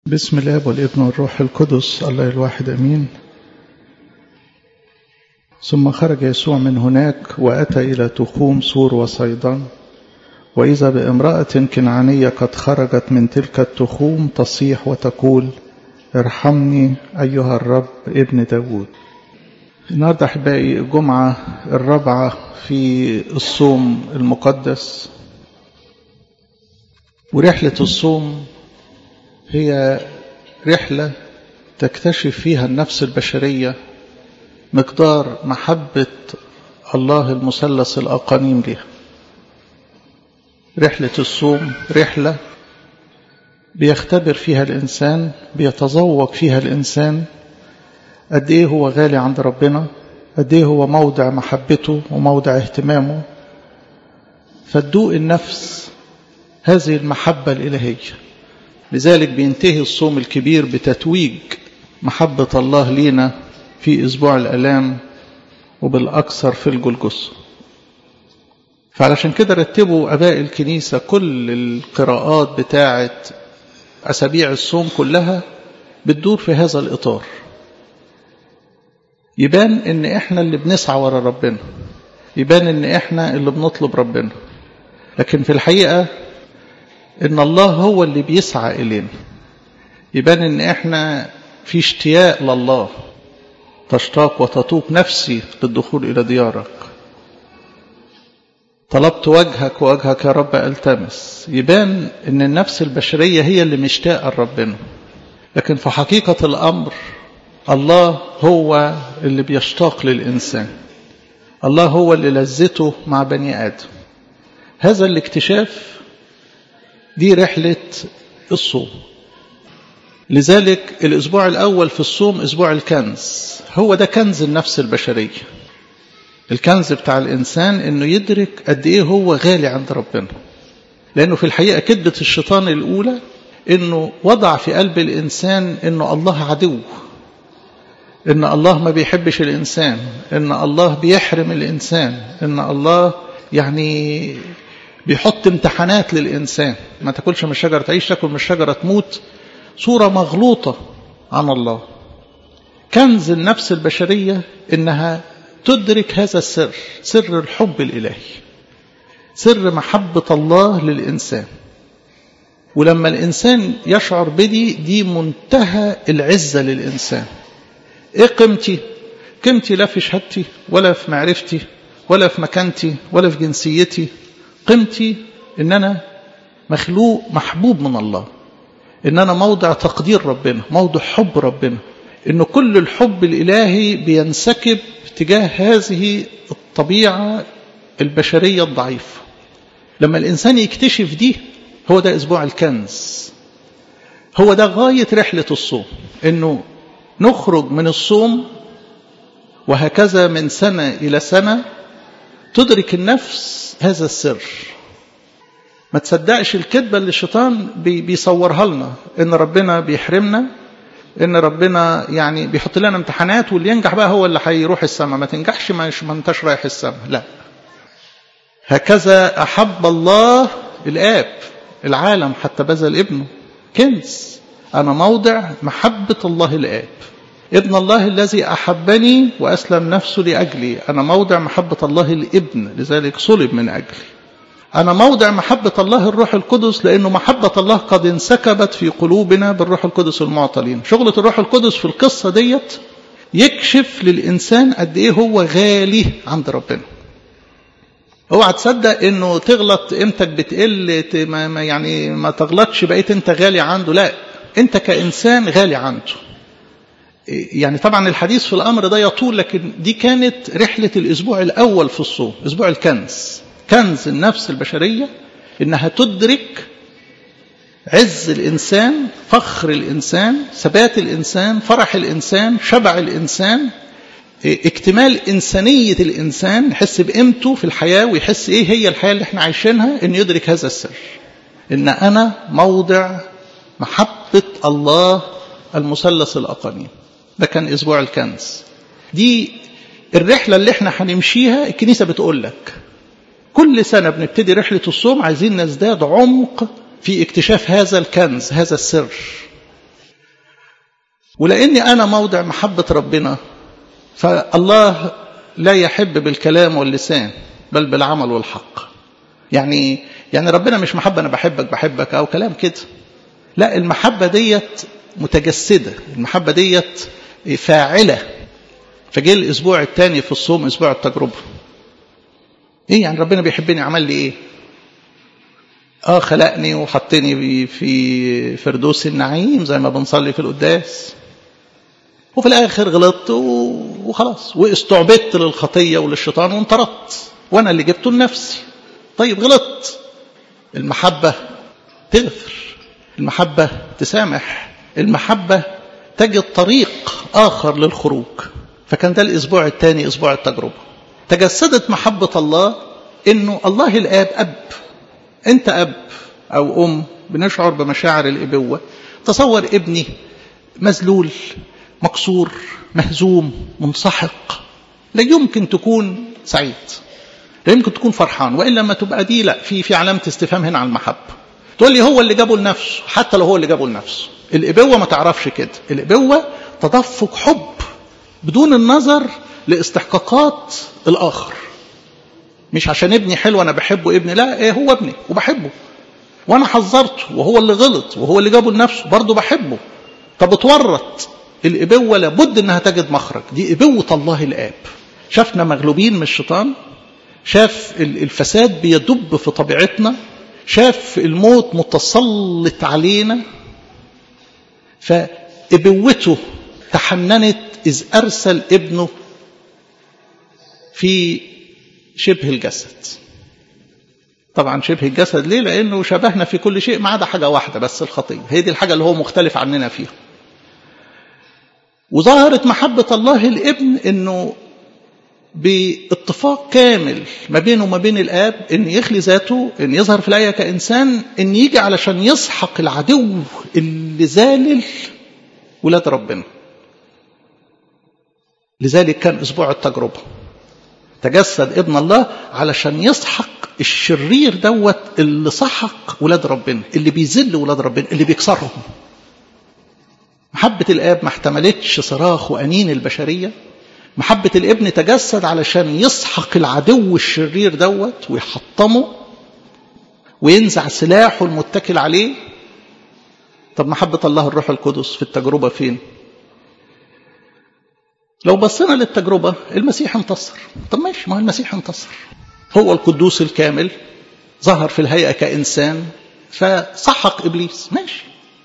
بسم الله والابن والروح القدس الله الواحد امين ثم خرج يسوع من هناك واتى الى تخوم سور وصيدان واذا بامراه كنعانيه قد خرجت من تلك التخوم تصيح وتقول ارحمني ايها الرب ابن داود النهارده احبائي الجمعه الرابعه في الصوم المقدس ورحله الصوم هي رحلة تكتشف فيها النفس البشرية مقدار محبة الله المثلث الأقانيم لها رحلة الصوم رحلة بيختبر فيها الإنسان بيتذوق فيها الإنسان قد إيه هو غالي عند ربنا قد إيه هو موضع محبته وموضع اهتمامه فتدوق النفس هذه المحبة الإلهية لذلك بينتهي الصوم الكبير بتتويج محبة الله لينا في أسبوع الألام وبالأكثر في الجلجس فعلشان كده رتبوا أباء الكنيسة كل القراءات بتاعة أسابيع الصوم كلها بتدور في هذا الإطار يبان إن إحنا اللي بنسعى ورا ربنا يبان إن إحنا اللي بنطلب ربنا لكن في الحقيقة ان الله هو اللي بيسعى الينا يبان ان احنا في اشتياق لله تشتاق وتطوق نفسي للدخول الى ديارك طلبت وجهك ووجهك يا رب التمس يبان ان النفس البشريه هي اللي مشتاقه لربنا لكن في حقيقه الامر الله هو اللي بيشتاق للانسان الله هو اللي لذته مع بني ادم هذا الاكتشاف دي رحلة الصوم لذلك الأسبوع الأول في الصوم أسبوع الكنز هو ده كنز النفس البشرية الكنز بتاع الإنسان أنه يدرك قد إيه هو غالي عند ربنا لأنه في الحقيقة كذبة الشيطان الأولى أنه وضع في قلب الإنسان أنه الله عدو أن الله ما بيحبش الإنسان أن الله بيحرم الإنسان أن الله يعني بيحط امتحانات للإنسان ما تاكلش من الشجرة تعيش تاكل من الشجرة تموت صورة مغلوطة عن الله كنز النفس البشرية إنها تدرك هذا السر سر الحب الإلهي سر محبة الله للإنسان ولما الإنسان يشعر بدي دي منتهى العزة للإنسان إيه قيمتي قيمتي لا في شهادتي ولا في معرفتي ولا في مكانتي ولا في جنسيتي قيمتي ان انا مخلوق محبوب من الله ان انا موضع تقدير ربنا موضع حب ربنا ان كل الحب الالهي بينسكب تجاه هذه الطبيعه البشريه الضعيفه لما الانسان يكتشف دي هو ده اسبوع الكنز هو ده غايه رحله الصوم انه نخرج من الصوم وهكذا من سنه الى سنه تدرك النفس هذا السر ما تصدقش الكذبة اللي الشيطان بيصورها لنا ان ربنا بيحرمنا ان ربنا يعني بيحط لنا امتحانات واللي ينجح بقى هو اللي هيروح السماء ما تنجحش ما انتش رايح السماء لا هكذا احب الله الاب العالم حتى بذل ابنه كنز انا موضع محبة الله الاب ابن الله الذي أحبني وأسلم نفسه لأجلي أنا موضع محبة الله الابن لذلك صلب من أجلي أنا موضع محبة الله الروح القدس لأنه محبة الله قد انسكبت في قلوبنا بالروح القدس المعطلين شغلة الروح القدس في القصة ديت يكشف للإنسان قد إيه هو غالي عند ربنا اوعى تصدق انه تغلط قيمتك بتقل ما يعني ما تغلطش بقيت انت غالي عنده لا انت كانسان غالي عنده يعني طبعا الحديث في الأمر ده يطول لكن دي كانت رحلة الأسبوع الأول في الصوم أسبوع الكنز كنز النفس البشرية إنها تدرك عز الإنسان فخر الإنسان ثبات الإنسان فرح الإنسان شبع الإنسان اكتمال إنسانية الإنسان يحس بقيمته في الحياة ويحس إيه هي الحياة اللي احنا عايشينها إن يدرك هذا السر إن أنا موضع محبة الله المثلث الأقانيم ده كان اسبوع الكنز دي الرحله اللي احنا هنمشيها الكنيسه بتقول لك كل سنه بنبتدي رحله الصوم عايزين نزداد عمق في اكتشاف هذا الكنز هذا السر ولاني انا موضع محبه ربنا فالله لا يحب بالكلام واللسان بل بالعمل والحق يعني يعني ربنا مش محبه انا بحبك بحبك او كلام كده لا المحبه ديت متجسده المحبه ديت فاعله فجه الاسبوع الثاني في الصوم اسبوع التجربه ايه يعني ربنا بيحبني عمل لي ايه اه خلقني وحطني في فردوس النعيم زي ما بنصلي في القداس وفي الاخر غلطت وخلاص واستعبدت للخطيه وللشيطان وانطردت وانا اللي جبته لنفسي طيب غلطت المحبه تغفر المحبه تسامح المحبه تجد طريق اخر للخروج فكان ده الاسبوع الثاني اسبوع التجربه تجسدت محبه الله انه الله الاب اب انت اب او ام بنشعر بمشاعر الابوه تصور ابني مذلول مكسور مهزوم منسحق لا يمكن تكون سعيد لا يمكن تكون فرحان والا ما تبقى دي لا في في علامه استفهام هنا على المحبه تقول لي هو اللي جابه لنفسه حتى لو هو اللي جابه لنفسه الابوه ما تعرفش كده الابوه تدفق حب بدون النظر لاستحقاقات الاخر مش عشان ابني حلو انا بحبه ابني لا ايه هو ابني وبحبه وانا حذرته وهو اللي غلط وهو اللي جابه لنفسه برضه بحبه طب اتورط الابوه لابد انها تجد مخرج دي ابوه الله الاب شافنا مغلوبين من الشيطان شاف الفساد بيدب في طبيعتنا شاف الموت متسلط علينا فابوته تحننت اذ ارسل ابنه في شبه الجسد طبعا شبه الجسد ليه لانه شبهنا في كل شيء ما عدا حاجه واحده بس الخطيه هي دي الحاجه اللي هو مختلف عننا فيها وظهرت محبه الله الابن انه باتفاق كامل ما بينه وما بين الاب ان يخلي ذاته ان يظهر في الايه كانسان ان يجي علشان يسحق العدو اللي ذالل ولاد ربنا لذلك كان اسبوع التجربه تجسد ابن الله علشان يسحق الشرير دوت اللي سحق ولاد ربنا اللي بيذل ولاد ربنا اللي بيكسرهم محبة الآب ما احتملتش صراخ وأنين البشرية محبة الابن تجسد علشان يسحق العدو الشرير دوت ويحطمه وينزع سلاحه المتكل عليه طب محبة الله الروح القدس في التجربة فين لو بصينا للتجربة المسيح انتصر طب ماشي ما هو المسيح انتصر هو القدوس الكامل ظهر في الهيئة كإنسان فسحق إبليس ماشي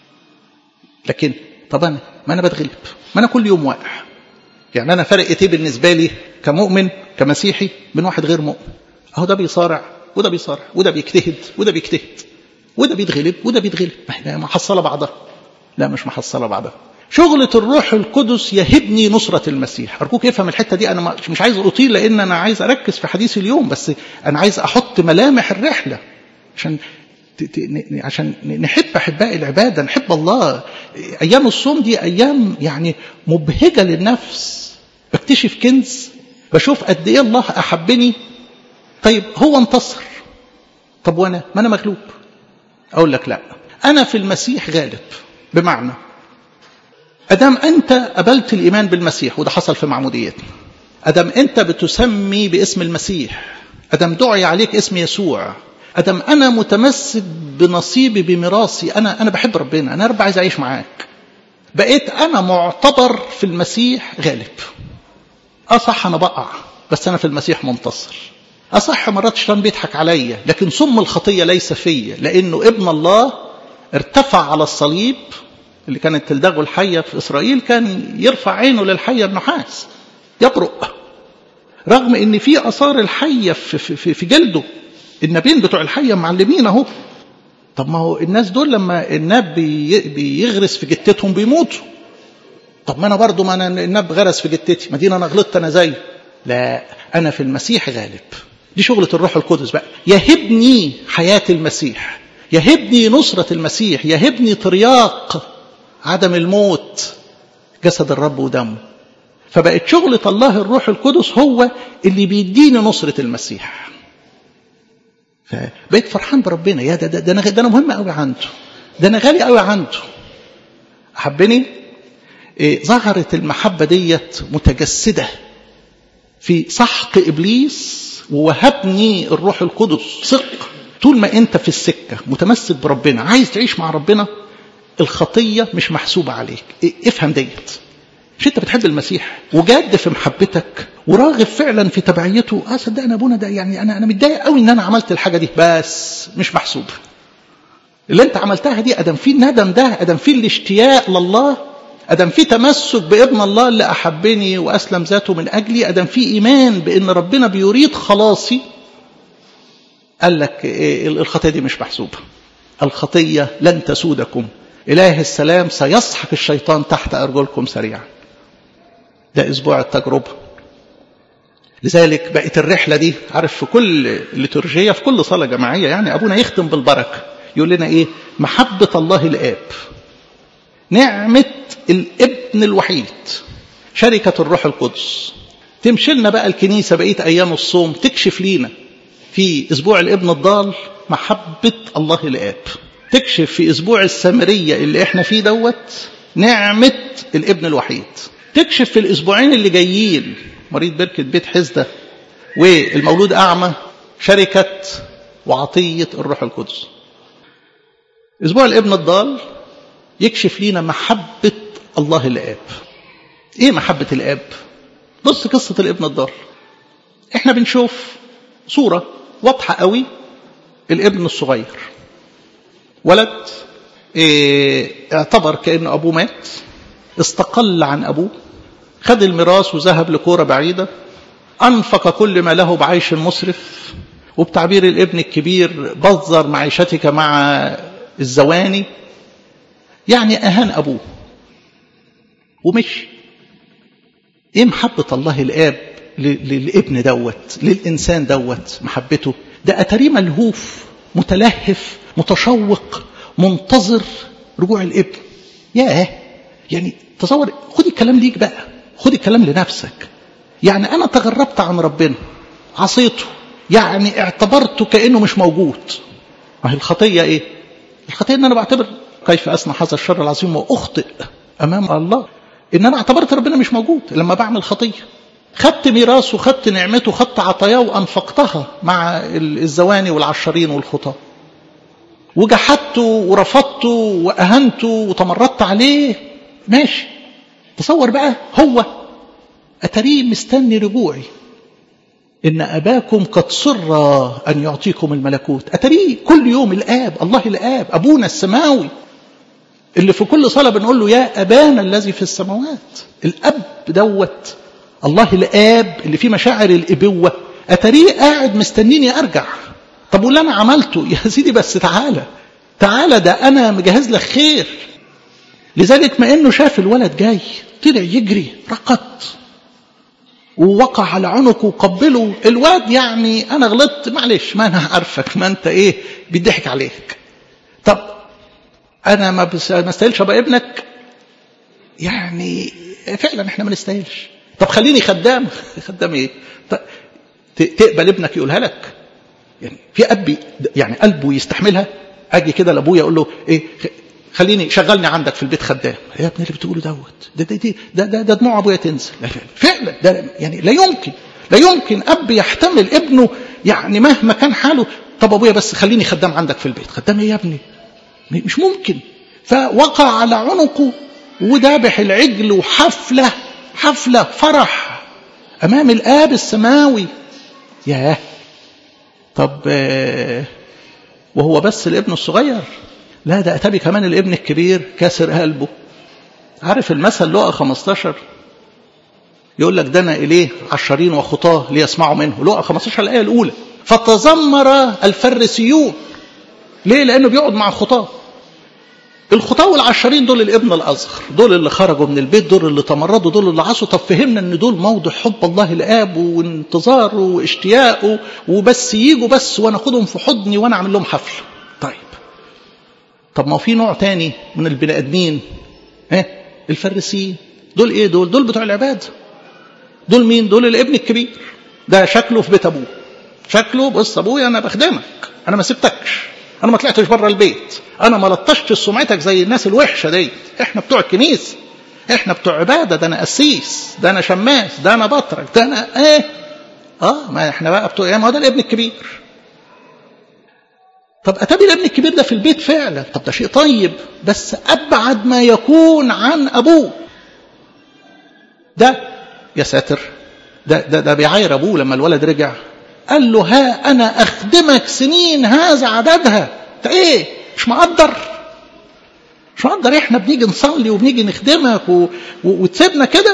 لكن طب أنا ما أنا بتغلب ما أنا كل يوم واقع يعني أنا فرقت إيه بالنسبة لي كمؤمن كمسيحي من واحد غير مؤمن أهو ده بيصارع وده بيصارع وده بيجتهد وده بيجتهد وده بيتغلب وده بيتغلب ما محصلة بعضها لا مش محصلة بعضها شغلة الروح القدس يهبني نصرة المسيح أرجوك افهم الحتة دي أنا مش عايز أطيل لأن أنا عايز أركز في حديث اليوم بس أنا عايز أحط ملامح الرحلة عشان عشان نحب أحباء العبادة نحب الله أيام الصوم دي أيام يعني مبهجة للنفس بكتشف كنز بشوف قد إيه الله أحبني طيب هو انتصر طب وأنا ما أنا مغلوب أقول لك لا أنا في المسيح غالب بمعنى أدام أنت قبلت الإيمان بالمسيح وده حصل في معموديتنا أدام أنت بتسمي باسم المسيح أدام دعي عليك اسم يسوع أدام أنا متمسك بنصيبي بميراثي أنا أنا بحب ربنا أنا رب عايز أعيش معاك بقيت أنا معتبر في المسيح غالب أصح أنا بقع بس أنا في المسيح منتصر أصح مرات الشيطان بيضحك عليا لكن سم الخطية ليس فيا لأنه ابن الله ارتفع على الصليب اللي كانت تلدغه الحية في إسرائيل كان يرفع عينه للحية النحاس يبرق رغم ان في اثار الحية في, في, في جلده النابين بتوع الحية معلمين اهو طب ما هو الناس دول لما الناب بي بيغرس في جتتهم بيموتوا طب ما انا برضو ما انا الناب غرس في جتتي ما دي انا غلطت انا زي لا انا في المسيح غالب دي شغلة الروح القدس بقى يهبني حياة المسيح يهبني نصرة المسيح يهبني ترياق عدم الموت جسد الرب ودمه فبقت شغلة الله الروح القدس هو اللي بيديني نصرة المسيح فبقيت فرحان بربنا يا ده ده, ده, أنا, ده أنا مهم قوي عنده ده أنا غالي قوي عنده أحبني إيه ظهرت المحبة ديت متجسدة في سحق إبليس ووهبني الروح القدس ثق طول ما أنت في السكة متمسك بربنا عايز تعيش مع ربنا الخطية مش محسوبة عليك إيه افهم ديت مش انت بتحب المسيح وجاد في محبتك وراغب فعلا في تبعيته اه صدقني ابونا ده يعني انا انا متضايق قوي ان انا عملت الحاجه دي بس مش محسوبه اللي انت عملتها دي ادم فيه الندم ده ادم فيه الاشتياق لله ادم فيه تمسك بابن الله اللي احبني واسلم ذاته من اجلي ادم فيه ايمان بان ربنا بيريد خلاصي قال لك إيه الخطيه دي مش محسوبه الخطيه لن تسودكم اله السلام سيسحق الشيطان تحت ارجلكم سريعا ده اسبوع التجربه لذلك بقت الرحله دي عارف في كل ليتورجيه في كل صلاه جماعيه يعني ابونا يختم بالبركه يقول لنا ايه محبه الله الاب نعمه الابن الوحيد شركه الروح القدس تمشي لنا بقى الكنيسه بقيه ايام الصوم تكشف لينا في اسبوع الابن الضال محبه الله الاب تكشف في اسبوع السامريه اللي احنا فيه دوت نعمه الابن الوحيد تكشف في الاسبوعين اللي جايين مريض بركه بيت حزده والمولود اعمى شركه وعطيه الروح القدس اسبوع الابن الضال يكشف لينا محبه الله الاب ايه محبه الاب بص قصه الابن الضال احنا بنشوف صوره واضحه قوي الابن الصغير ولد إيه اعتبر كأن أبوه مات استقل عن أبوه خد الميراث وذهب لكورة بعيدة أنفق كل ما له بعيش مسرف وبتعبير الابن الكبير بذر معيشتك مع الزواني يعني أهان أبوه ومشي إيه محبة الله الآب للابن دوت للإنسان دوت محبته ده أتريه ملهوف متلهف متشوق منتظر رجوع الابن ياه يعني تصور خد الكلام ليك بقى خد الكلام لنفسك يعني انا تغربت عن ربنا عصيته يعني اعتبرته كانه مش موجود ما هي الخطيه ايه الخطيه ان انا بعتبر كيف اصنع هذا الشر العظيم واخطئ امام الله ان انا اعتبرت ربنا مش موجود لما بعمل خطيه خدت ميراثه خدت نعمته خدت عطاياه وانفقتها مع الزواني والعشرين والخطاه وجحدته ورفضته واهنته وتمردت عليه ماشي تصور بقى هو اتريه مستني رجوعي ان اباكم قد سر ان يعطيكم الملكوت اتريه كل يوم الاب الله الاب ابونا السماوي اللي في كل صلاه بنقول له يا ابانا الذي في السماوات الاب دوت الله الاب اللي فيه مشاعر الابوه اتريه قاعد مستنيني ارجع طب واللي انا عملته يا سيدي بس تعالى تعالى ده انا مجهز لك خير لذلك ما انه شاف الولد جاي طلع يجري رقد ووقع على عنقه وقبله الواد يعني انا غلطت معلش ما انا عارفك ما انت ايه بيضحك عليك طب انا ما بس ما استاهلش ابقى ابنك يعني فعلا احنا ما نستاهلش طب خليني خدام خدام ايه طب تقبل ابنك يقولها لك يعني في اب يعني قلبه يستحملها اجي كده لابويا اقول له ايه خليني شغلني عندك في البيت خدام يا ابني اللي بتقوله دوت ده ده ده ده, ده دموع ابويا تنزل فعلا ده يعني لا يمكن لا يمكن اب يحتمل ابنه يعني مهما كان حاله طب ابويا بس خليني خدام عندك في البيت خدام ايه يا ابني مش ممكن فوقع على عنقه وذابح العجل وحفله حفله فرح امام الاب السماوي ياه طب وهو بس الابن الصغير لا ده أتبي كمان الابن الكبير كاسر قلبه عارف المثل لقى 15 يقول لك دنا إليه عشرين وخطاه ليسمعوا منه لقى 15 الآية الأولى فتذمر الفريسيون ليه لأنه بيقعد مع خطاه الخطاه والعشرين دول الابن الأصغر دول اللي خرجوا من البيت دول اللي تمردوا دول اللي عصوا طب فهمنا ان دول موضع حب الله الآب وانتظاره واشتياقه وبس يجوا بس وانا اخدهم في حضني وانا اعمل لهم حفل طيب طب ما في نوع تاني من البني ادمين ها الفريسيين دول ايه دول دول بتوع العباده دول مين دول الابن الكبير ده شكله في بيت ابوه شكله بص ابويا انا بخدمك انا ما سبتكش انا ما طلعتش بره البيت انا ما لطشتش سمعتك زي الناس الوحشه دي احنا بتوع الكنيسه احنا بتوع عباده ده انا قسيس ده انا شماس ده انا بطرك ده انا ايه اه ما احنا بقى بتوع ايه ما هو ده الابن الكبير طب اتابي الابن الكبير ده في البيت فعلا طب ده شيء طيب بس ابعد ما يكون عن ابوه ده يا ساتر ده ده ده بيعاير ابوه لما الولد رجع قال له ها انا اخدمك سنين هذا عددها انت ايه مش مقدر مش مقدر احنا بنيجي نصلي وبنيجي نخدمك و... و... وتسيبنا كده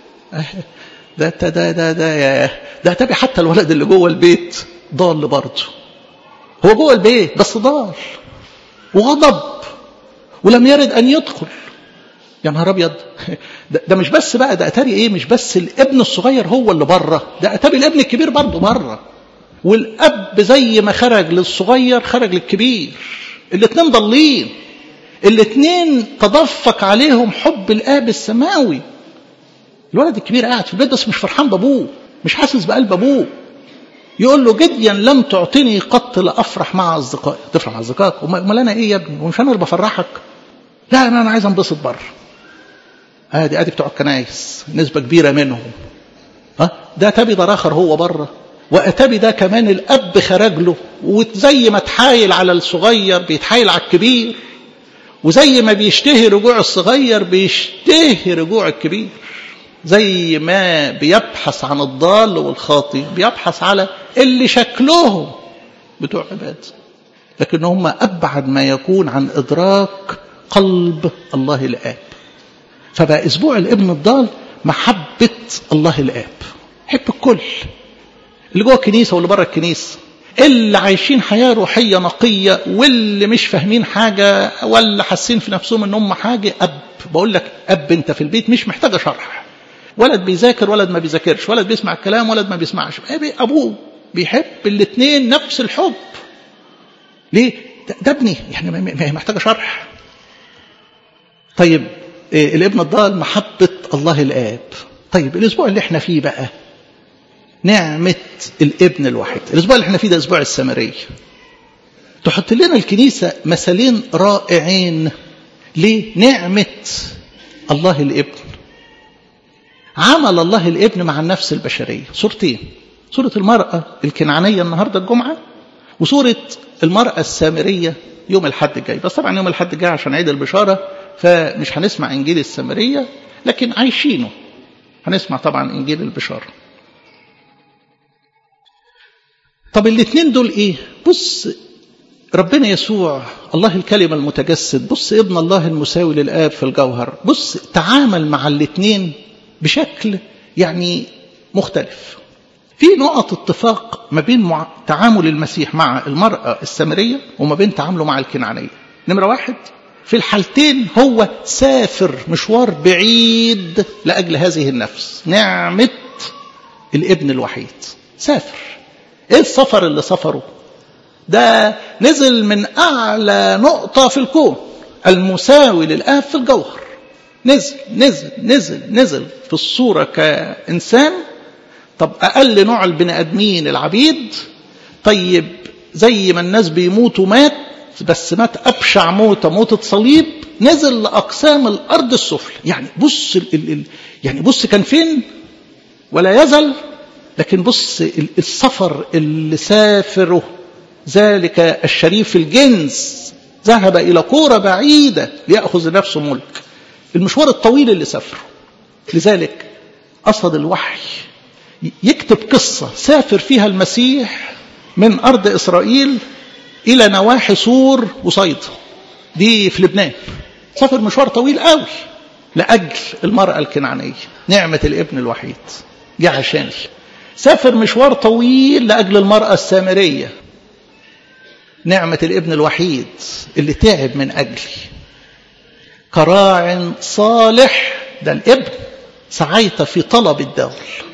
ده ده ده ده ده ده تبي حتى الولد اللي جوه البيت ضال برضه هو جوه البيت بس ضال وغضب ولم يرد ان يدخل يا نهار ابيض ده, ده مش بس بقى ده اتاري ايه مش بس الابن الصغير هو اللي بره ده اتاري الابن الكبير برضه بره والاب زي ما خرج للصغير خرج للكبير الاثنين ضالين الاثنين تدفق عليهم حب الاب السماوي الولد الكبير قاعد في البيت بس مش فرحان بابوه مش حاسس بقلب ابوه يقول له جديا لم تعطني قط لافرح مع اصدقائي تفرح مع اصدقائك امال انا ايه يا ابني ومش انا اللي بفرحك لا انا انا عايز انبسط بره ادي ادي بتوع الكنايس نسبه كبيره منهم ها ده تبي ده اخر هو بره واتبي ده كمان الاب خرج له وزي ما تحايل على الصغير بيتحايل على الكبير وزي ما بيشتهي رجوع الصغير بيشتهي رجوع الكبير زي ما بيبحث عن الضال والخاطي بيبحث على اللي شكلهم بتوع عباد لكن هم أبعد ما يكون عن إدراك قلب الله الآب فبقى أسبوع الابن الضال محبة الله الآب حب الكل اللي جوه الكنيسة واللي بره الكنيسة اللي عايشين حياة روحية نقية واللي مش فاهمين حاجة ولا حاسين في نفسهم ان هم حاجة أب بقول لك أب أنت في البيت مش محتاجة شرح ولد بيذاكر ولد ما بيذاكرش ولد بيسمع الكلام ولد ما بيسمعش أبوه بيحب الاثنين نفس الحب ليه ده ابني يعني ما هي محتاجة شرح طيب إيه الابن الضال محبة الله الآب طيب الأسبوع اللي احنا فيه بقى نعمة الابن الوحيد الأسبوع اللي احنا فيه ده أسبوع السامرية تحط لنا الكنيسة مثلين رائعين لنعمة الله الابن عمل الله الابن مع النفس البشرية صورتين صورة المرأة الكنعانية النهاردة الجمعة وصورة المرأة السامرية يوم الحد الجاي بس طبعا يوم الحد الجاي عشان عيد البشارة فمش هنسمع إنجيل السامرية لكن عايشينه هنسمع طبعا إنجيل البشارة طب الاثنين دول ايه بص ربنا يسوع الله الكلمة المتجسد بص ابن الله المساوي للآب في الجوهر بص تعامل مع الاثنين بشكل يعني مختلف في نقط اتفاق ما بين مع... تعامل المسيح مع المرأة السامرية وما بين تعامله مع الكنعانية نمرة واحد في الحالتين هو سافر مشوار بعيد لأجل هذه النفس نعمة الابن الوحيد سافر ايه السفر اللي سفره ده نزل من اعلى نقطة في الكون المساوي للآب في الجوهر نزل نزل نزل نزل في الصورة كإنسان طب أقل نوع البني آدمين العبيد طيب زي ما الناس بيموتوا مات بس مات أبشع موتة موتة صليب نزل لأقسام الأرض السفلى يعني بص ال ال يعني بص كان فين ولا يزل لكن بص السفر اللي سافره ذلك الشريف الجنس ذهب إلى كورة بعيدة ليأخذ لنفسه ملك المشوار الطويل اللي سافره لذلك قصد الوحي يكتب قصة سافر فيها المسيح من أرض إسرائيل إلى نواحي سور وصيدا دي في لبنان سافر مشوار طويل قوي لأجل المرأة الكنعانية نعمة الابن الوحيد جه عشاني سافر مشوار طويل لأجل المرأة السامرية نعمة الابن الوحيد اللي تعب من أجلي كراع صالح ده الابن سعيت في طلب الدار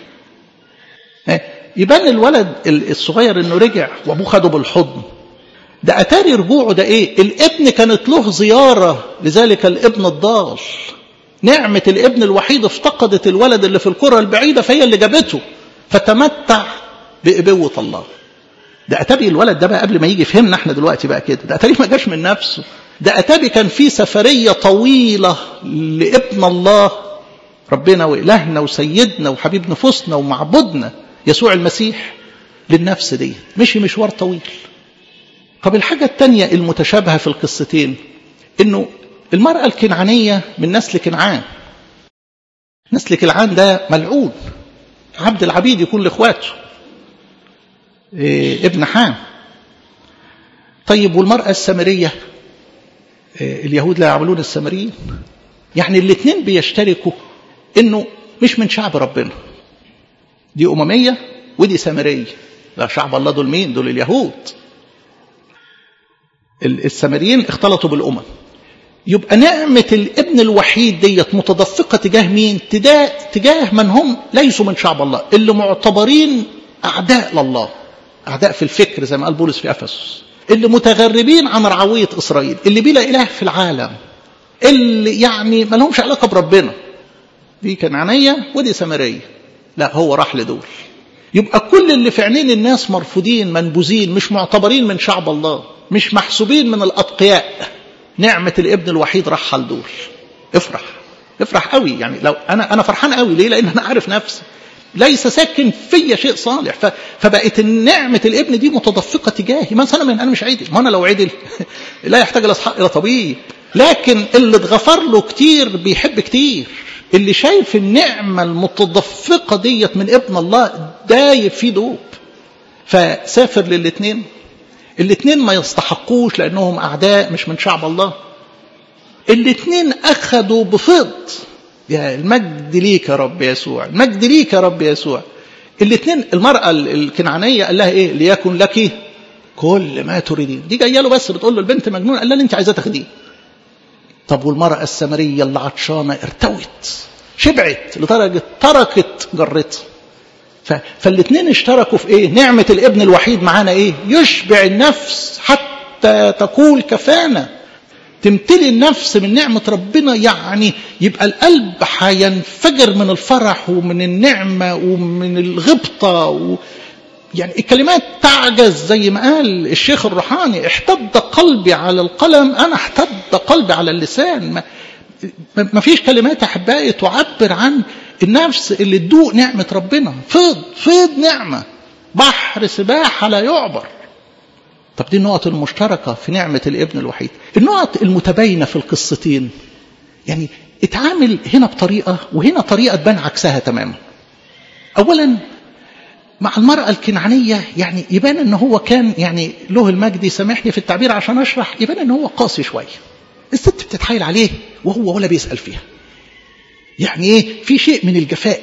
يبان الولد الصغير انه رجع وابوه خده بالحضن ده اتاري رجوعه ده ايه الابن كانت له زيارة لذلك الابن الضال نعمة الابن الوحيد افتقدت الولد اللي في القرى البعيدة فهي اللي جابته فتمتع بإبوة الله ده أتاري الولد ده بقى قبل ما يجي فهمنا احنا دلوقتي بقى كده ده أتاري ما جاش من نفسه ده أتابي كان في سفرية طويلة لابن الله ربنا وإلهنا وسيدنا وحبيب نفوسنا ومعبودنا يسوع المسيح للنفس دي مشي مشوار طويل طب الحاجة التانية المتشابهة في القصتين انه المرأة الكنعانية من نسل كنعان نسل كنعان ده ملعون عبد العبيد يكون لاخواته إيه ابن حام طيب والمرأة السامرية إيه اليهود لا يعملون السامريين يعني الاثنين بيشتركوا انه مش من شعب ربنا دي أممية ودي سامرية لا شعب الله دول مين دول اليهود السامريين اختلطوا بالأمم يبقى نعمة الابن الوحيد ديت متدفقة تجاه مين تجاه من هم ليسوا من شعب الله اللي معتبرين أعداء لله أعداء في الفكر زي ما قال بولس في أفسس اللي متغربين عن رعوية إسرائيل اللي بلا إله في العالم اللي يعني ما لهمش علاقة بربنا دي كنعانية ودي سامرية لا هو راح لدول يبقى كل اللي في عينين الناس مرفوضين منبوذين مش معتبرين من شعب الله مش محسوبين من الأتقياء نعمة الابن الوحيد راح لدول افرح افرح قوي يعني لو انا انا فرحان قوي ليه لان انا عارف نفسي ليس ساكن فيا شيء صالح فبقت نعمة الابن دي متدفقة تجاهي ما انا من انا مش عدل ما انا لو عدل لا يحتاج الاصحاء الى طبيب لكن اللي اتغفر له كتير بيحب كتير اللي شايف النعمة المتدفقة ديت من ابن الله دايب فيه دوب فسافر للاثنين الاثنين ما يستحقوش لانهم اعداء مش من شعب الله الاثنين اخذوا بفض يا المجد ليك يا رب يسوع المجد ليك يا رب يسوع الاثنين المرأة الكنعانية قال لها ايه ليكن لك كل ما تريدين دي جايه له بس بتقول له البنت مجنونه قال لها انت عايزاه تاخديه طب والمرأة السامرية اللي عطشانة ارتوت شبعت لدرجة تركت جرتها فالاثنين اشتركوا في ايه نعمة الابن الوحيد معانا ايه يشبع النفس حتى تقول كفانا تمتلي النفس من نعمة ربنا يعني يبقى القلب هينفجر من الفرح ومن النعمة ومن الغبطة و يعني الكلمات تعجز زي ما قال الشيخ الروحاني احتد قلبي على القلم انا احتد قلبي على اللسان ما, ما فيش كلمات احبائي تعبر عن النفس اللي تدوق نعمة ربنا فيض فيض نعمة بحر سباحة لا يعبر طب دي النقط المشتركة في نعمة الابن الوحيد النقط المتباينة في القصتين يعني اتعامل هنا بطريقة وهنا طريقة تبان عكسها تماما أولا مع المرأة الكنعانية يعني يبان ان هو كان يعني له المجد يسامحني في التعبير عشان اشرح يبان ان هو قاسي شوية الست بتتحايل عليه وهو ولا بيسأل فيها يعني ايه في شيء من الجفاء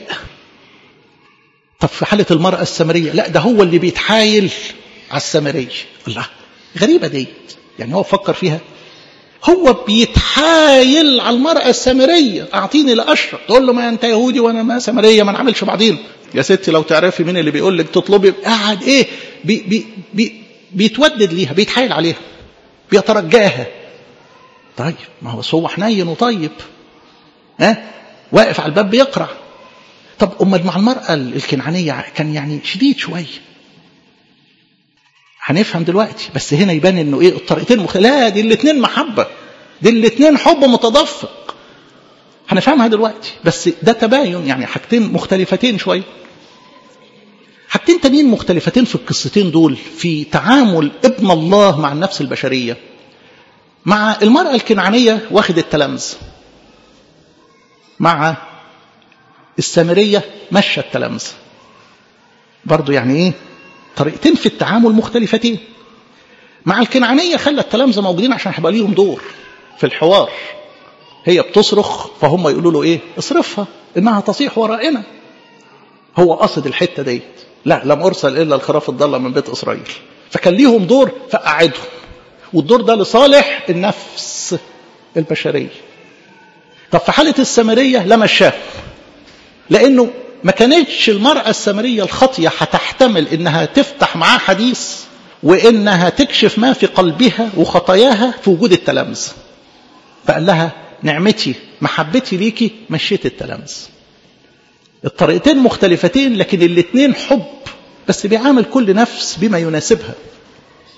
طب في حالة المرأة السامرية لا ده هو اللي بيتحايل على السامرية الله غريبة دي يعني هو فكر فيها هو بيتحايل على المرأة السامرية أعطيني لأشرب تقول له ما أنت يهودي وأنا ما سامرية ما نعملش بعضين يا ستي لو تعرفي مين اللي بيقول لك تطلبي قاعد إيه بي بي بي بيتودد ليها بيتحايل عليها بيترجاها طيب ما هو هو حنين وطيب ها أه؟ واقف على الباب بيقرع طب أمال مع المرأة الكنعانية كان يعني شديد شوية هنفهم دلوقتي بس هنا يبان انه ايه الطريقتين مخ... لا دي الاثنين محبة دي الاثنين حب متدفق هنفهمها دلوقتي بس ده تباين يعني حاجتين مختلفتين شوية حاجتين تانيين مختلفتين في القصتين دول في تعامل ابن الله مع النفس البشرية مع المرأة الكنعانية واخد التلامذ مع السامرية مشى التلامذة برضو يعني ايه طريقتين في التعامل مختلفتين مع الكنعانية خلى التلامذة موجودين عشان هيبقى ليهم دور في الحوار هي بتصرخ فهم يقولوا له ايه اصرفها انها تصيح ورائنا هو قصد الحتة ديت لا لم ارسل الا الخراف الضالة من بيت اسرائيل فكان ليهم دور فقعدهم والدور ده لصالح النفس البشرية طب في حالة السامرية لا مشاه لانه ما كانتش المرأة السامرية الخاطية هتحتمل انها تفتح معاه حديث وانها تكشف ما في قلبها وخطاياها في وجود التلامذ فقال لها نعمتي محبتي ليكي مشيت التلامذ الطريقتين مختلفتين لكن الاثنين حب بس بيعامل كل نفس بما يناسبها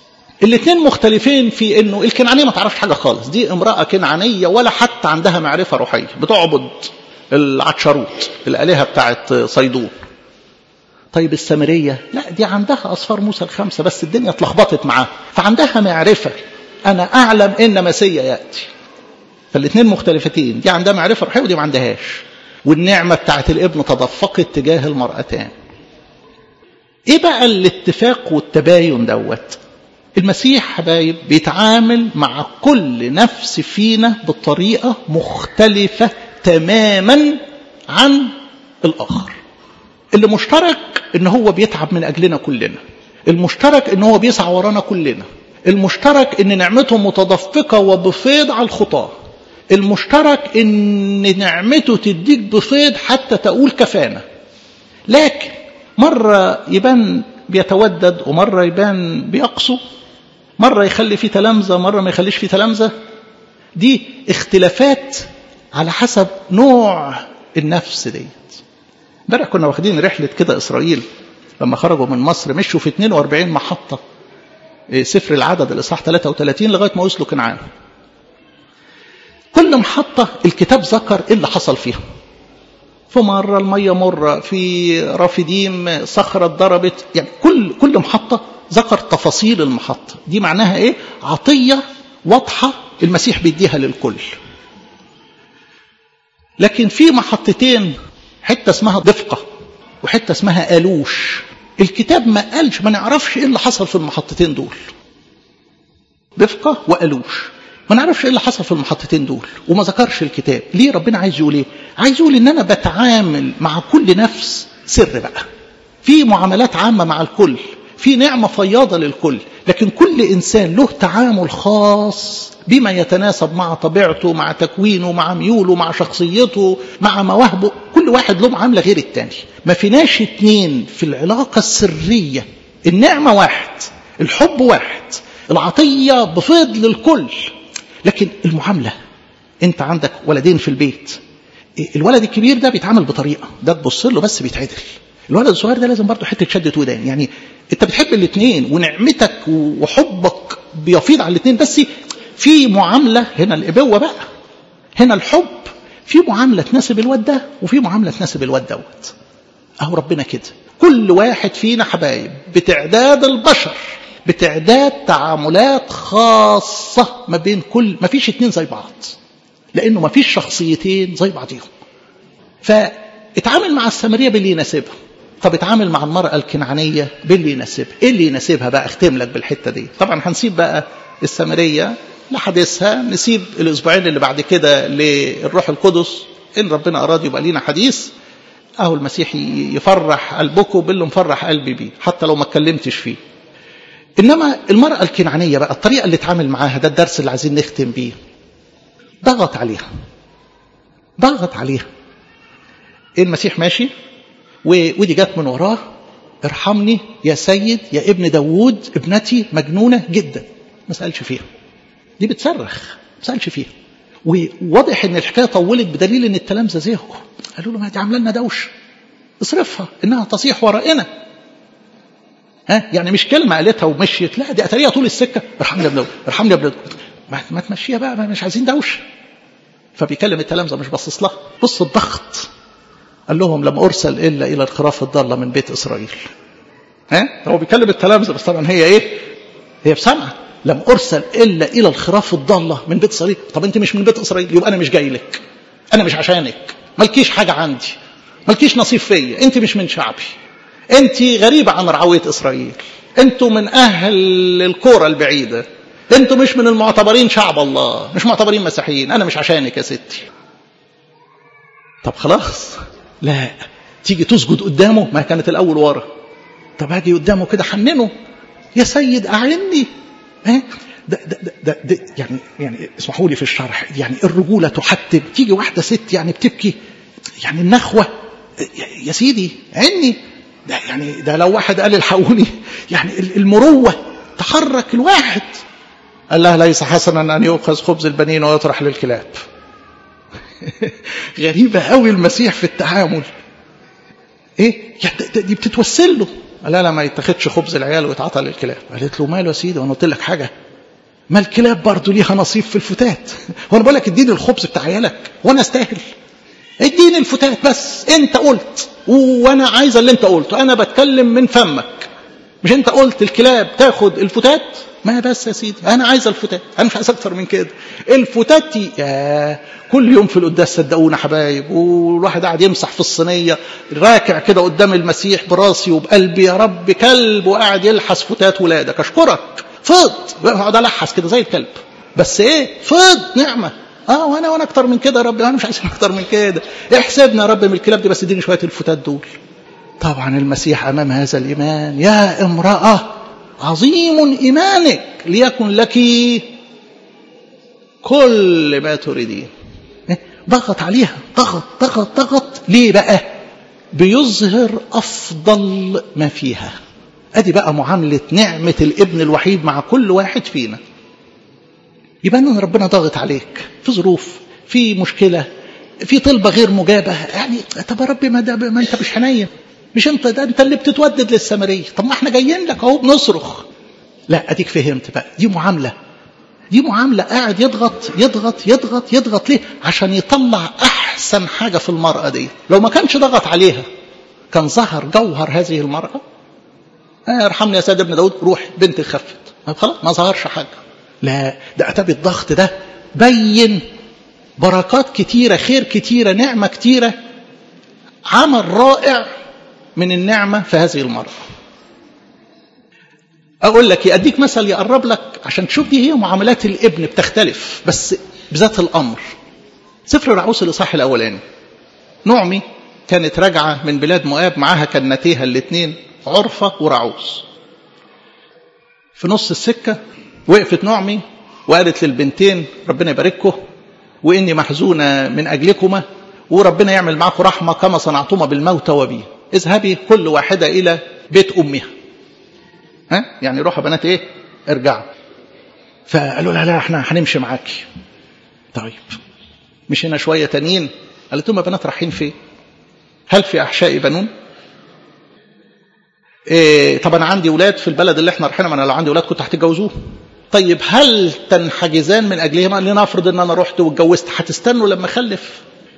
الاثنين مختلفين في انه الكنعانيه ما تعرفش حاجه خالص دي امراه كنعانيه ولا حتى عندها معرفه روحيه بتعبد العتشروت الالهه بتاعت صيدون طيب السامريه لا دي عندها اصفار موسى الخمسه بس الدنيا اتلخبطت معاها فعندها معرفه انا اعلم ان مسيا ياتي فالاثنين مختلفتين دي عندها معرفه روحيه ودي ما عندهاش والنعمه بتاعت الابن تدفقت تجاه المرأتان ايه بقى الاتفاق والتباين دوت المسيح حبايب بيتعامل مع كل نفس فينا بطريقه مختلفه تماما عن الاخر اللي مشترك ان هو بيتعب من اجلنا كلنا المشترك ان هو بيسعى ورانا كلنا المشترك ان نعمته متدفقه وبفيض على الخطاه المشترك ان نعمته تديك بفيض حتى تقول كفانا لكن مره يبان بيتودد ومره يبان بيقسو مره يخلي فيه تلامذه مره ما يخليش فيه تلامذه دي اختلافات على حسب نوع النفس ديت امبارح كنا واخدين رحله كده اسرائيل لما خرجوا من مصر مشوا في 42 محطه سفر العدد الاصحاح 33 لغايه ما وصلوا كنعان كل محطة الكتاب ذكر ايه اللي حصل فيها في مرة المية مرة في رافديم صخرة ضربت يعني كل كل محطة ذكر تفاصيل المحطة دي معناها ايه عطية واضحة المسيح بيديها للكل لكن في محطتين حتة اسمها دفقة وحتة اسمها ألوش الكتاب ما قالش ما نعرفش ايه اللي حصل في المحطتين دول دفقة وألوش ما نعرفش ايه اللي حصل في المحطتين دول وما ذكرش الكتاب ليه ربنا عايز يقول ايه عايز يقول ان انا بتعامل مع كل نفس سر بقى في معاملات عامة مع الكل في نعمة فياضة للكل لكن كل إنسان له تعامل خاص بما يتناسب مع طبيعته مع تكوينه مع ميوله مع شخصيته مع مواهبه كل واحد له معاملة غير التاني ما فيناش اتنين في العلاقة السرية النعمة واحد الحب واحد العطية بفضل للكل لكن المعاملة انت عندك ولدين في البيت الولد الكبير ده بيتعامل بطريقة ده تبص له بس بيتعدل الولد الصغير ده لازم برضه حته شده ودان يعني انت بتحب الاثنين ونعمتك وحبك بيفيض على الاثنين بس في معامله هنا الابوه بقى هنا الحب في معامله تناسب الواد ده وفي معامله تناسب الواد دوت اهو ربنا كده كل واحد فينا حبايب بتعداد البشر بتعداد تعاملات خاصه ما بين كل ما فيش اتنين زي بعض لانه ما فيش شخصيتين زي بعضيهم فاتعامل مع السامريه باللي يناسبها طب اتعامل مع المرأة الكنعانية باللي يناسبها ايه اللي يناسبها بقى اختم لك بالحتة دي طبعا هنسيب بقى السامرية لحديثها نسيب الاسبوعين اللي بعد كده للروح القدس ان ربنا اراد يبقى لينا حديث اهو المسيح يفرح قلبكم باللي مفرح قلبي بيه حتى لو ما اتكلمتش فيه انما المرأة الكنعانية بقى الطريقة اللي اتعامل معاها ده الدرس اللي عايزين نختم بيه ضغط عليها ضغط عليها ايه المسيح ماشي ودي جت من وراه ارحمني يا سيد يا ابن داوود ابنتي مجنونة جدا ما سألش فيها دي بتصرخ ما سألش فيها وواضح ان الحكاية طولت بدليل ان التلامذة زهقوا قالوا له ما دي عامله لنا دوش اصرفها انها تصيح ورائنا ها يعني مش كلمة قالتها ومشيت لا دي اتاريها طول السكة ارحمني يا ابن ارحمني يا ابن ما, ما تمشيها بقى ما مش عايزين دوش فبيكلم التلامذة مش باصص لها بص الضغط قال لهم لم أرسل إلا إلى الخراف الضالة من بيت إسرائيل ها هو بيكلم التلامذة بس طبعا هي إيه هي بسمعة لم أرسل إلا إلى الخراف الضالة من بيت إسرائيل طب أنت مش من بيت إسرائيل يبقى أنا مش جاي لك أنا مش عشانك مالكيش حاجة عندي مالكيش نصيب فيا أنت مش من شعبي أنت غريبة عن رعوية إسرائيل أنتوا من أهل الكورة البعيدة أنتوا مش من المعتبرين شعب الله مش معتبرين مسيحيين أنا مش عشانك يا ستي طب خلاص لا تيجي تسجد قدامه ما كانت الاول ورا طب هاجي قدامه كده حننه يا سيد اعني ها ده, ده, ده, ده, ده يعني يعني اسمحوا لي في الشرح يعني الرجوله تحتم تيجي واحده ست يعني بتبكي يعني النخوه يا سيدي عني ده يعني ده لو واحد قال الحقوني يعني المروه تحرك الواحد قال لها ليس حسنا ان يؤخذ خبز البنين ويطرح للكلاب غريبة قوي المسيح في التعامل ايه يعني دي بتتوسل له لا لا ما يتاخدش خبز العيال ويتعطى للكلاب قالت له ماله يا سيدي وانا قلت لك حاجه ما الكلاب برضه ليها نصيب في الفتات وانا بقول لك اديني الخبز بتاع عيالك وانا استاهل اديني الفتات بس انت قلت وانا عايز اللي انت قلته انا بتكلم من فمك مش انت قلت الكلاب تاخد الفتات ما بس يا سيدي انا عايز الفتات انا مش عايز اكتر من كده الفتات يا كل يوم في القداس صدقونا حبايب والواحد قاعد يمسح في الصينيه راكع كده قدام المسيح براسي وبقلبي يا رب كلب وقاعد يلحس فتات ولادك اشكرك فض اقعد الحس كده زي الكلب بس ايه فض نعمه اه وانا وانا اكتر من كده يا رب انا مش عايز اكتر من كده احسبنا يا رب من الكلاب دي بس اديني شويه الفتات دول طبعا المسيح امام هذا الايمان يا امراه عظيم ايمانك ليكن لك كل ما تريدين ضغط عليها ضغط ضغط ضغط ليه بقى بيظهر افضل ما فيها ادي بقى معامله نعمه الابن الوحيد مع كل واحد فينا يبقى ان ربنا ضاغط عليك في ظروف في مشكله في طلبه غير مجابه يعني طب يا ربي ما, ده ما انت مش حنين مش انت ده انت اللي بتتودد للسامريه طب ما احنا جايين لك اهو بنصرخ لا اديك فهمت بقى دي معامله دي معامله قاعد يضغط يضغط يضغط يضغط ليه عشان يطلع احسن حاجه في المراه دي لو ما كانش ضغط عليها كان ظهر جوهر هذه المراه آه ارحمني يا سيد ابن داود روح بنتي خفت خلاص ما ظهرش حاجه لا ده اتى بالضغط ده بين بركات كتيره خير كتيره نعمه كتيره عمل رائع من النعمه في هذه المراه اقول لك اديك مثل يقرب لك عشان تشوف دي هي معاملات الابن بتختلف بس بذات الامر سفر رعوس الاصحاح الاولاني نعمي كانت راجعه من بلاد مؤاب معاها كنتيها الاثنين عرفه ورعوس في نص السكه وقفت نعمي وقالت للبنتين ربنا يبارككم واني محزونه من اجلكما وربنا يعمل معكم رحمه كما صنعتما بالموتى وبي اذهبي كل واحده الى بيت امها ها يعني روحوا بنات ايه ارجعوا فقالوا لها لا احنا هنمشي معاكي طيب مشينا شويه تانيين قالت لهم يا بنات رايحين فين هل في احشاء بنون إيه طب انا عندي ولاد في البلد اللي احنا رايحينها ما انا لو عندي ولاد كنت هتتجوزوه طيب هل تنحجزان من اجلهما لنفرض ان انا رحت واتجوزت هتستنوا لما اخلف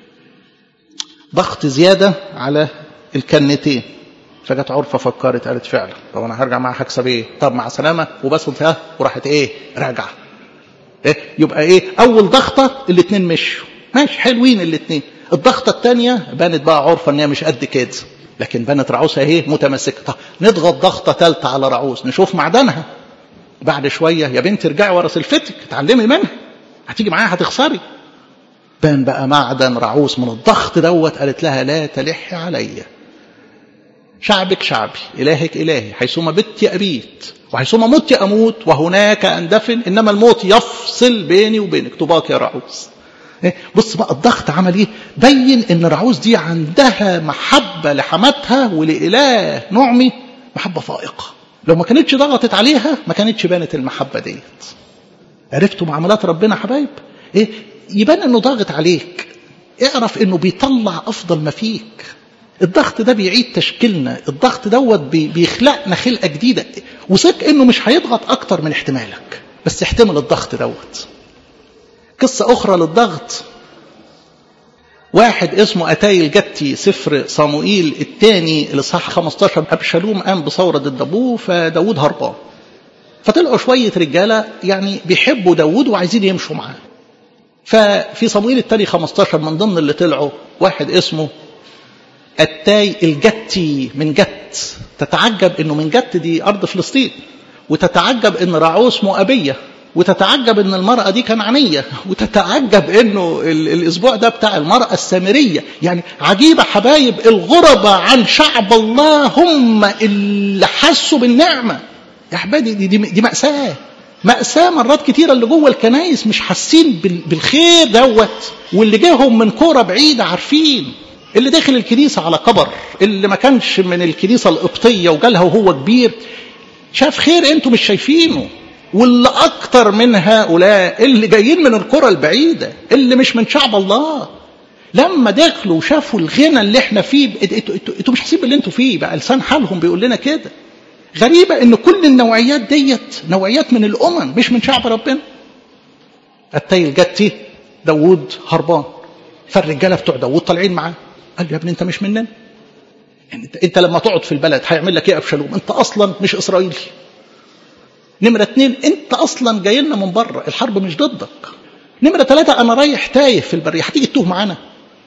ضغط زياده على الكنتين فجت عرفة فكرت قالت فعلا طب انا هرجع معاها هكسب ايه طب مع سلامة وبس ها وراحت ايه راجعة إيه؟ يبقى ايه اول ضغطة الاثنين مشوا ماشي حلوين الاثنين الضغطة الثانية بانت بقى عرفة ان هي مش قد كده لكن بانت رعوسها ايه متمسكة طب نضغط ضغطة ثالثة على رعوس نشوف معدنها بعد شوية يا بنت ارجعي ورا سلفتك اتعلمي منها هتيجي معاها هتخسري بان بقى معدن رعوس من الضغط دوت قالت لها لا تلحي عليّ شعبك شعبي إلهك إلهي حيثما بت أبيت وحيثما مت أموت وهناك أندفن إنما الموت يفصل بيني وبينك طباك يا رعوز بص بقى الضغط عمل ايه بين ان رعوز دي عندها محبة لحماتها ولإله نعمي محبة فائقة لو ما كانتش ضغطت عليها ما كانتش بانت المحبة ديت عرفتوا معاملات ربنا حبايب ايه يبان انه ضاغط عليك اعرف انه بيطلع افضل ما فيك الضغط ده بيعيد تشكيلنا الضغط دوت بيخلقنا خلقة جديدة وثق انه مش هيضغط اكتر من احتمالك بس احتمل الضغط دوت قصة اخرى للضغط واحد اسمه أتاي الجتي سفر صموئيل الثاني الاصحاح 15 أبشالوم قام بثورة ضد أبوه فداود هربان فطلعوا شوية رجالة يعني بيحبوا داود وعايزين يمشوا معاه ففي صموئيل الثاني 15 من ضمن اللي طلعوا واحد اسمه التاي الجتي من جت تتعجب انه من جت دي ارض فلسطين وتتعجب ان رعوس مؤبيه وتتعجب ان المراه دي كنعانيه وتتعجب انه الاسبوع ده بتاع المراه السامريه يعني عجيبه حبايب الغربة عن شعب الله هم اللي حسوا بالنعمه يا حبايبي دي, دي, دي ماساه مأساة مرات كتيرة اللي جوه الكنايس مش حاسين بالخير دوت واللي جاهم من كورة بعيدة عارفين اللي داخل الكنيسة على كبر اللي ما كانش من الكنيسة القبطية وجالها وهو كبير شاف خير انتوا مش شايفينه واللي أكتر من هؤلاء اللي جايين من القرى البعيدة اللي مش من شعب الله لما دخلوا وشافوا الغنى اللي احنا فيه انتوا مش حاسين باللي انتوا فيه بقى لسان حالهم بيقول لنا كده غريبة ان كل النوعيات ديت نوعيات من الامم مش من شعب ربنا التاي الجتي داوود هربان فالرجالة بتوع داوود طالعين معاه قال له يا ابني انت مش مننا يعني انت, انت لما تقعد في البلد هيعمل لك ايه ابشالوم انت اصلا مش اسرائيلي نمرة اتنين انت اصلا جاي لنا من بره الحرب مش ضدك نمرة ثلاثة انا رايح تايه في البرية هتيجي تتوه معانا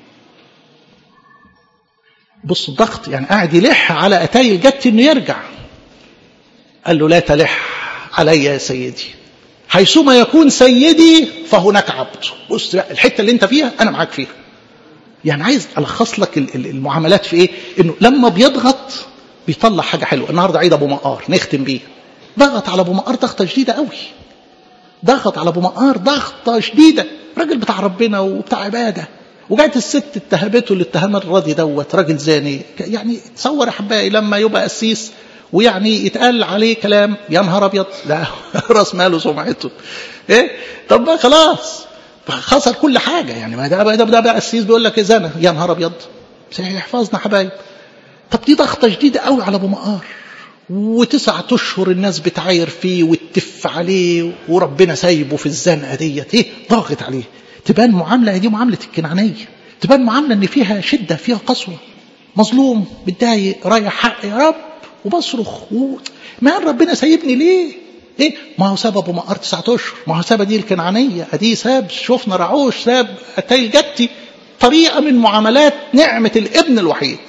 بص الضغط يعني قاعد يلح على اتاي الجت انه يرجع قال له لا تلح علي يا سيدي حيثما يكون سيدي فهناك عبد بص بقى الحته اللي انت فيها انا معاك فيها يعني عايز الخص لك المعاملات في ايه انه لما بيضغط بيطلع حاجه حلوه النهارده عيد ابو مقار نختم بيه ضغط على ابو مقار ضغطه شديده قوي ضغط على ابو مقار ضغطه شديده راجل بتاع ربنا وبتاع عباده وجات الست اتهمته الاتهام الراضي دوت راجل زاني يعني تصور يا حبايبي لما يبقى قسيس ويعني يتقال عليه كلام يا نهار ابيض ده راس ماله سمعته ايه طب بقى خلاص خسر كل حاجه يعني ما ده ده ده بقى قسيس بيقول لك زنا يا نهار ابيض يحفظنا حبايب طب دي ضغطه شديده قوي على ابو مقار وتسعة اشهر الناس بتعاير فيه وتتف عليه وربنا سايبه في الزنقه ديت ايه ضاغط عليه تبان معامله دي معامله الكنعانيه تبان معامله ان فيها شده فيها قسوه مظلوم متضايق رايح حق يا رب وبصرخ و... ما ربنا سايبني ليه ايه ما هو ساب ابو مقار تسعة اشهر ما هو ساب دي الكنعانيه ادي ساب شفنا رعوش ساب اتاي الجتي طريقه من معاملات نعمه الابن الوحيد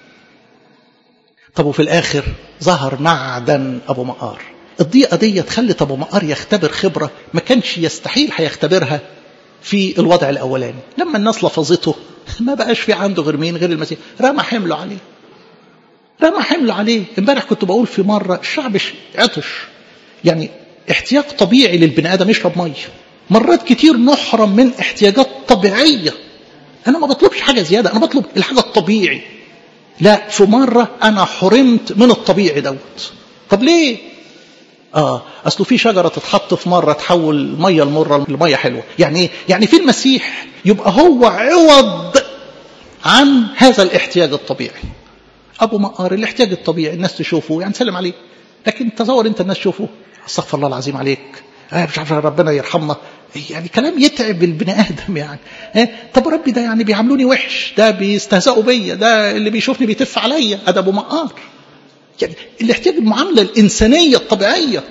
طب وفي الاخر ظهر معدن ابو مقار الضيقه دي خلت ابو مقار يختبر خبره ما كانش يستحيل هيختبرها في الوضع الاولاني لما الناس لفظته ما بقاش في عنده غير مين غير المسيح رمى حمله عليه رمى حمله عليه امبارح كنت بقول في مره الشعب عطش يعني احتياج طبيعي للبني ادم يشرب ميه مرات كتير نحرم من احتياجات طبيعيه انا ما بطلبش حاجه زياده انا بطلب الحاجه الطبيعي لا في مره انا حرمت من الطبيعي دوت طب ليه اه اصله في شجره تتحط في مره تحول الميه المره لميه حلوه يعني ايه يعني في المسيح يبقى هو عوض عن هذا الاحتياج الطبيعي ابو مقار الاحتياج الطبيعي الناس تشوفه يعني سلم عليه لكن تصور انت الناس تشوفه استغفر الله العظيم عليك آه مش عارف ربنا يرحمنا يعني كلام يتعب البني ادم يعني آه طب ربي ده يعني بيعاملوني وحش ده بيستهزئوا بيا ده اللي بيشوفني بيتف عليا ده ابو مقار يعني الاحتياج المعامله الانسانيه الطبيعيه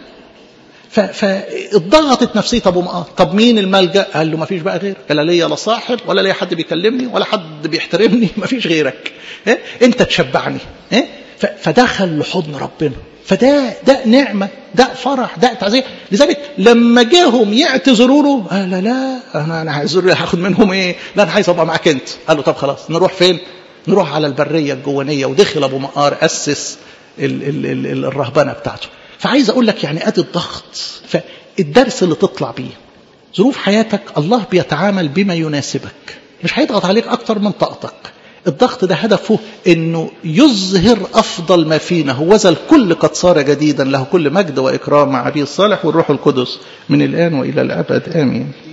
فاتضغطت نفسية أبو مقار طب مين الملجأ قال له ما فيش بقى غيرك لا ليا لا صاحب ولا ليا حد بيكلمني ولا حد بيحترمني ما فيش غيرك إيه؟ انت تشبعني إيه؟ فدخل لحضن ربنا فده ده نعمة ده فرح ده تعزية لذلك لما جاهم يعتذروا له قال لا لا انا انا هعذر هاخد منهم ايه لا انا عايز ابقى معاك انت قال له طب خلاص نروح فين نروح على البرية الجوانية ودخل ابو مقار اسس ال ال ال الرهبنة بتاعته فعايز اقول لك يعني ادي الضغط فالدرس اللي تطلع بيه ظروف حياتك الله بيتعامل بما يناسبك مش هيضغط عليك اكتر من طاقتك الضغط ده هدفه انه يظهر افضل ما فينا هوذا الكل قد صار جديدا له كل مجد واكرام مع ابي الصالح والروح القدس من الان والى الابد امين